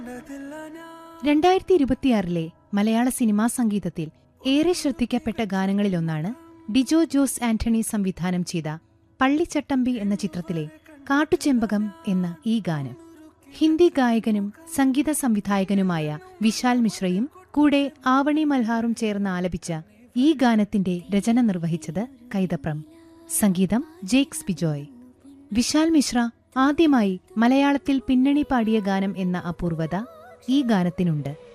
രണ്ടായിരത്തി ഇരുപത്തിയാറിലെ മലയാള സിനിമാ സംഗീതത്തിൽ ഏറെ ശ്രദ്ധിക്കപ്പെട്ട ഗാനങ്ങളിലൊന്നാണ് ഡിജോ ജോസ് ആന്റണി സംവിധാനം ചെയ്ത പള്ളിച്ചട്ടമ്പി എന്ന ചിത്രത്തിലെ കാട്ടുചെമ്പകം എന്ന ഈ ഗാനം ഹിന്ദി ഗായകനും സംഗീത സംവിധായകനുമായ വിശാൽ മിശ്രയും കൂടെ ആവണി മൽഹാറും ചേർന്ന് ആലപിച്ച ഈ ഗാനത്തിന്റെ രചന നിർവഹിച്ചത് കൈതപ്രം സംഗീതം ജേക്സ് ബിജോയ് വിശാൽ മിശ്ര ആദ്യമായി മലയാളത്തിൽ പിന്നണി പാടിയ ഗാനം എന്ന അപൂർവത ഈ ഗാനത്തിനുണ്ട്